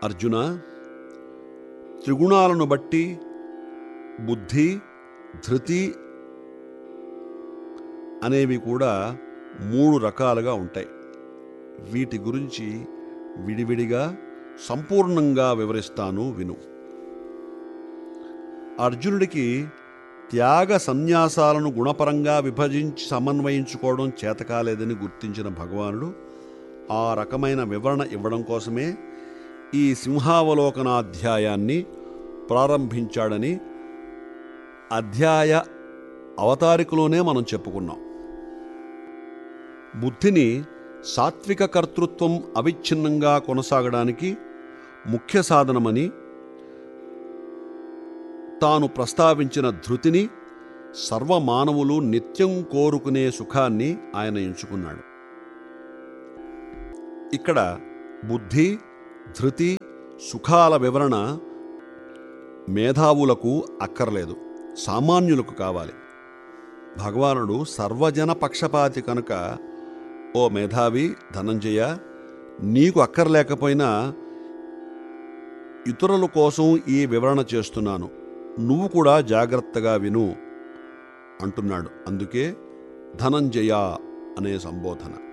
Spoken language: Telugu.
అర్జున త్రిగుణాలను బట్టి బుద్ధి ధృతి అనేవి కూడా మూడు రకాలుగా ఉంటాయి వీటి గురించి విడివిడిగా సంపూర్ణంగా వివరిస్తాను విను అర్జునుడికి త్యాగ సన్యాసాలను గుణపరంగా విభజించి సమన్వయించుకోవడం చేతకాలేదని గుర్తించిన భగవానుడు ఆ రకమైన వివరణ ఇవ్వడం కోసమే ఈ సింహావలోకనాధ్యాయాన్ని ప్రారంభించాడని అధ్యాయ అవతారికలోనే మనం చెప్పుకున్నాం బుద్ధిని సాత్విక కర్తృత్వం అవిచ్ఛిన్నంగా కొనసాగడానికి ముఖ్య సాధనమని తాను ప్రస్తావించిన ధృతిని సర్వమానవులు నిత్యం కోరుకునే సుఖాన్ని ఆయన ఎంచుకున్నాడు ఇక్కడ బుద్ధి ధృతి సుఖాల వివరణ మేధావులకు అక్కర్లేదు సామాన్యులకు కావాలి భగవానుడు సర్వజన పక్షపాతి కనుక ఓ మేధావి ధనంజయ నీకు అక్కర్లేకపోయినా ఇతరుల కోసం ఈ వివరణ చేస్తున్నాను నువ్వు కూడా జాగ్రత్తగా విను అంటున్నాడు అందుకే ధనంజయ అనే సంబోధన